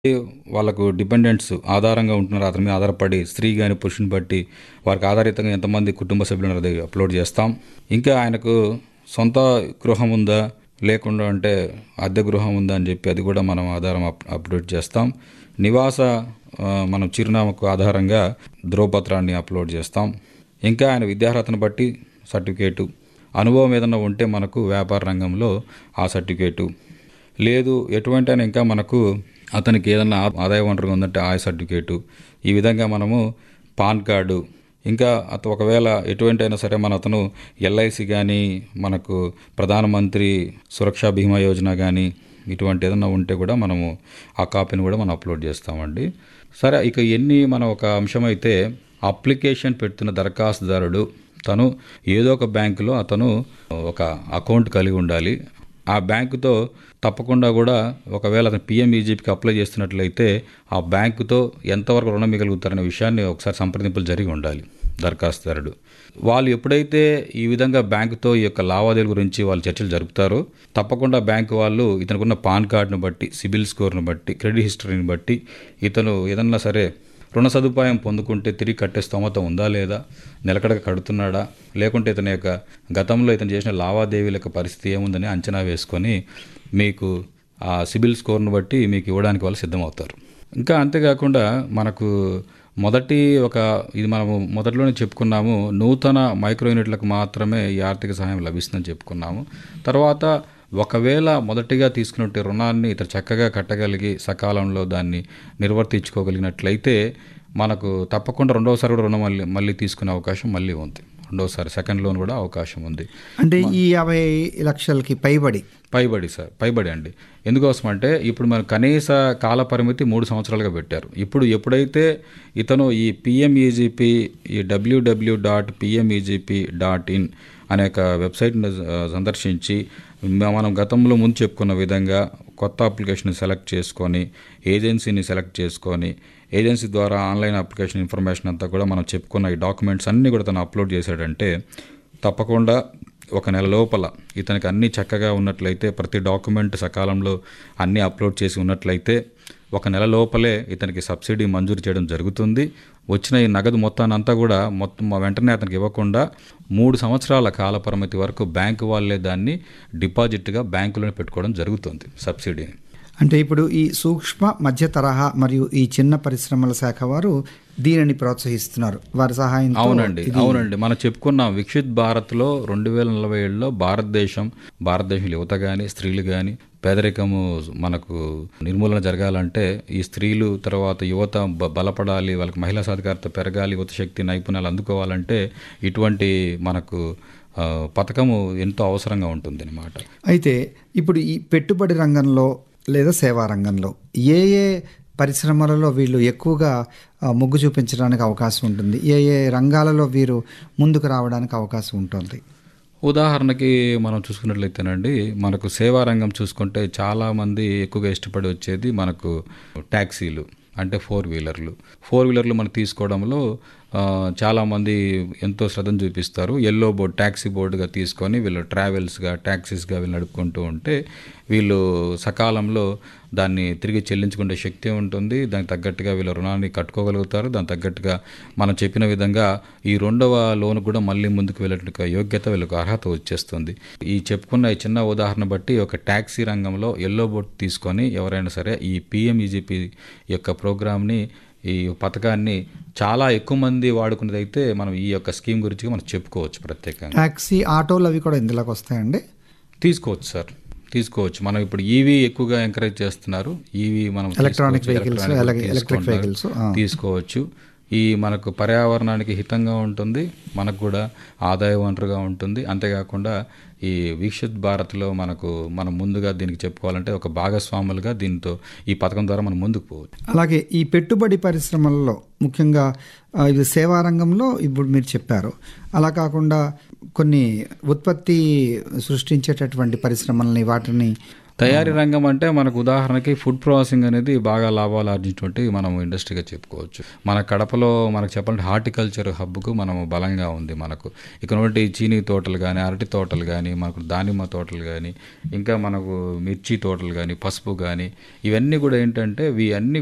వాళ్ళకు డిపెండెంట్స్ ఆధారంగా ఉంటున్నారు అతని మీద ఆధారపడి స్త్రీ కానీ పురుషుని బట్టి వారికి ఆధారితంగా ఎంతమంది కుటుంబ సభ్యులు ఉన్నారో అది అప్లోడ్ చేస్తాం ఇంకా ఆయనకు సొంత గృహం ఉందా లేకుండా అంటే అద్దె గృహం ఉందా అని చెప్పి అది కూడా మనం ఆధారం అప్ అప్లోడ్ చేస్తాం నివాస ఆ, మనం చిరునామాకు ఆధారంగా ధ్రువపత్రాన్ని అప్లోడ్ చేస్తాం ఇంకా ఆయన విద్యార్హతను బట్టి సర్టిఫికేటు అనుభవం ఏదైనా ఉంటే మనకు వ్యాపార రంగంలో ఆ సర్టిఫికేటు లేదు ఎటువంటి అయినా ఇంకా మనకు అతనికి ఏదైనా ఆ- ఆదాయ వనరుగా ఉందంటే ఆయ సర్టిఫికేటు ఈ విధంగా మనము పాన్ కార్డు ఇంకా అత ఒకవేళ ఎటువంటి అయినా సరే మన అతను ఎల్ఐసి కానీ మనకు ప్రధానమంత్రి సురక్షా బీమా యోజన కానీ ఇటువంటి ఏదైనా ఉంటే కూడా మనము ఆ కాపీని కూడా మనం అప్లోడ్ చేస్తామండి సరే ఇక ఎన్ని మన ఒక అంశం అయితే అప్లికేషన్ పెడుతున్న దరఖాస్తుదారుడు తను ఏదో ఒక బ్యాంకులో అతను ఒక అకౌంట్ కలిగి ఉండాలి ఆ బ్యాంకుతో తప్పకుండా కూడా ఒకవేళ అతను పిఎంఈజీపీకి అప్లై చేస్తున్నట్లయితే ఆ బ్యాంకుతో ఎంతవరకు రుణం మిగలుగుతారనే విషయాన్ని ఒకసారి సంప్రదింపులు జరిగి ఉండాలి దరఖాస్తుదారుడు వాళ్ళు ఎప్పుడైతే ఈ విధంగా బ్యాంకుతో ఈ యొక్క లావాదేవీల గురించి వాళ్ళు చర్చలు జరుపుతారో తప్పకుండా బ్యాంకు వాళ్ళు ఇతనుకున్న పాన్ కార్డును బట్టి సిబిల్ స్కోర్ను బట్టి క్రెడిట్ హిస్టరీని బట్టి ఇతను ఏదన్నా సరే రుణ సదుపాయం పొందుకుంటే తిరిగి కట్టే స్తోమత ఉందా లేదా నిలకడగా కడుతున్నాడా లేకుంటే ఇతని యొక్క గతంలో ఇతను చేసిన లావాదేవీల యొక్క పరిస్థితి ఏముందని అంచనా వేసుకొని మీకు ఆ సిబిల్ స్కోర్ను బట్టి మీకు ఇవ్వడానికి వాళ్ళు సిద్ధమవుతారు ఇంకా అంతేకాకుండా మనకు మొదటి ఒక ఇది మనము మొదట్లోనే చెప్పుకున్నాము నూతన మైక్రో యూనిట్లకు మాత్రమే ఈ ఆర్థిక సహాయం లభిస్తుందని చెప్పుకున్నాము తర్వాత ఒకవేళ మొదటిగా తీసుకున్నట్టు రుణాన్ని ఇతను చక్కగా కట్టగలిగి సకాలంలో దాన్ని నిర్వర్తించుకోగలిగినట్లయితే మనకు తప్పకుండా రెండవసారి కూడా రుణం మళ్ళీ మళ్ళీ తీసుకునే అవకాశం మళ్ళీ ఉంది రెండోసారి సెకండ్ లోన్ కూడా అవకాశం ఉంది అంటే ఈ యాభై లక్షలకి పైబడి పైబడి సార్ పైబడి అండి ఎందుకోసం అంటే ఇప్పుడు మన కనీస కాల పరిమితి మూడు సంవత్సరాలుగా పెట్టారు ఇప్పుడు ఎప్పుడైతే ఇతను ఈ పిఎంఈజీపీ ఈ WWW dot PMEGP dot in అనే ఒక వెబ్సైట్ను ఆ, సందర్శించి మ- మనం గతంలో ముందు చెప్పుకున్న విధంగా కొత్త అప్లికేషన్ సెలెక్ట్ చేసుకొని ఏజెన్సీని సెలెక్ట్ చేసుకొని ఏజెన్సీ ద్వారా ఆన్లైన్ అప్లికేషన్ ఇన్ఫర్మేషన్ అంతా కూడా మనం చెప్పుకున్న ఈ డాక్యుమెంట్స్ అన్నీ కూడా తను అప్లోడ్ చేశాడంటే తప్పకుండా ఒక నెల లోపల ఇతనికి అన్నీ చక్కగా ఉన్నట్లయితే ప్రతి డాక్యుమెంట్ సకాలంలో అన్నీ అప్లోడ్ చేసి ఉన్నట్లయితే ఒక నెల లోపలే ఇతనికి సబ్సిడీ మంజూరు చేయడం జరుగుతుంది వచ్చిన ఈ నగదు మొత్తాన్ని అంతా కూడా మొత్తం వెంటనే అతనికి ఇవ్వకుండా మూడు సంవత్సరాల కాల పరిమితి వరకు బ్యాంకు వాళ్ళే దాన్ని డిపాజిట్గా బ్యాంకులోనే పెట్టుకోవడం జరుగుతుంది సబ్సిడీని అంటే ఇప్పుడు ఈ సూక్ష్మ మధ్య తరహా మరియు ఈ చిన్న పరిశ్రమల శాఖ వారు దీనిని ప్రోత్సహిస్తున్నారు వారి సహాయంతో అవునండి అవునండి మనం చెప్పుకున్నాం వికసిత్ భారత్లో రెండు వేల నలభై ఏడులో భారతదేశం భారతదేశం యువత కానీ స్త్రీలు కానీ పేదరికము మనకు నిర్మూలన జరగాలంటే ఈ స్త్రీలు తర్వాత యువత బ- బలపడాలి వాళ్ళకి మహిళా సాధికారత పెరగాలి యువత శక్తి నైపుణ్యాలు అందుకోవాలంటే ఇటువంటి మనకు ఆ, పథకము ఎంతో అవసరంగా ఉంటుంది అనమాట అయితే ఇప్పుడు ఈ పెట్టుబడి రంగంలో లేదా సేవా రంగంలో ఏ ఏ పరిశ్రమలలో వీళ్ళు ఎక్కువగా ఆ, మొగ్గు చూపించడానికి అవకాశం ఉంటుంది ఏ ఏ రంగాలలో వీరు ముందుకు రావడానికి అవకాశం ఉంటుంది ఉదాహరణకి మనం చూసుకున్నట్లయితేనండి మనకు సేవా రంగం చూసుకుంటే చాలామంది ఎక్కువగా ఇష్టపడి వచ్చేది మనకు ట్యాక్సీలు అంటే ఫోర్ వీలర్లు ఫోర్ వీలర్లు మనం తీసుకోవడంలో ఆ, చాలామంది ఎంతో శ్రద్ధను చూపిస్తారు ఎల్లో బోర్డ్ ట్యాక్సీ బోర్డుగా తీసుకొని వీళ్ళు ట్రావెల్స్గా ట్యాక్సీస్గా వీళ్ళు నడుపుకుంటూ ఉంటే వీళ్ళు సకాలంలో దాన్ని తిరిగి చెల్లించుకునే శక్తి ఉంటుంది దానికి తగ్గట్టుగా వీళ్ళ రుణాన్ని కట్టుకోగలుగుతారు దానికి తగ్గట్టుగా మనం చెప్పిన విధంగా ఈ రెండవ లోన్ కూడా మళ్ళీ ముందుకు వెళ్ళేట్టుగా యోగ్యత వీళ్ళకు అర్హత వచ్చేస్తుంది ఈ చెప్పుకున్న ఈ చిన్న ఉదాహరణ బట్టి ఒక ట్యాక్సీ రంగంలో ఎల్లో బోర్డ్ తీసుకొని ఎవరైనా సరే ఈ పిఎంఈజీపీ యొక్క ప్రోగ్రామ్ని ఈ పథకాన్ని చాలా ఎక్కువ మంది వాడుకునేదైతే మనం ఈ యొక్క స్కీమ్ గురించి మనం చెప్పుకోవచ్చు ప్రత్యేకంగా ట్యాక్సీ ఆటోలు అవి కూడా ఇందులోకి వస్తాయండి తీసుకోవచ్చు సార్ తీసుకోవచ్చు మనం ఇప్పుడు ఈవీ ఎక్కువగా ఎంకరేజ్ చేస్తున్నారు ఈవీ మనం Electronic తీసుకోవచ్చు, vehicles, electronic అలాగే electric తీసుకుంటారు. vehicles, ఆ. తీసుకోవచ్చు ఈ మనకు పర్యావరణానికి హితంగా ఉంటుంది మనకు కూడా ఆదాయ వనరుగా ఉంటుంది అంతేకాకుండా ఈ వీక్షిత్ భారత్లో మనకు మనం ముందుగా దీనికి చెప్పుకోవాలంటే ఒక భాగస్వాములుగా దీంతో ఈ పథకం ద్వారా మనం ముందుకు పోవచ్చు అలాగే ఈ పెట్టుబడి పరిశ్రమలలో ముఖ్యంగా ఆ, ఇది సేవా రంగంలో ఇప్పుడు మీరు చెప్పారు అలా కాకుండా కొన్ని ఉత్పత్తి సృష్టించేటటువంటి పరిశ్రమల్ని వాటిని తయారీ రంగం అంటే మనకు ఉదాహరణకి ఫుడ్ ప్రాసెసింగ్ అనేది బాగా లాభాలు ఆర్జించినటువంటి మనం ఇండస్ట్రీగా చెప్పుకోవచ్చు మన కడపలో మనకు చెప్పాలంటే హార్టికల్చర్ హబ్కు మనం బలంగా ఉంది మనకు ఇక్కడ చీనీ తోటలు కానీ అరటి తోటలు కానీ మనకు దానిమ్మ తోటలు కానీ ఇంకా మనకు మిర్చి తోటలు కానీ పసుపు కానీ ఇవన్నీ కూడా ఏంటంటే ఇవి అన్ని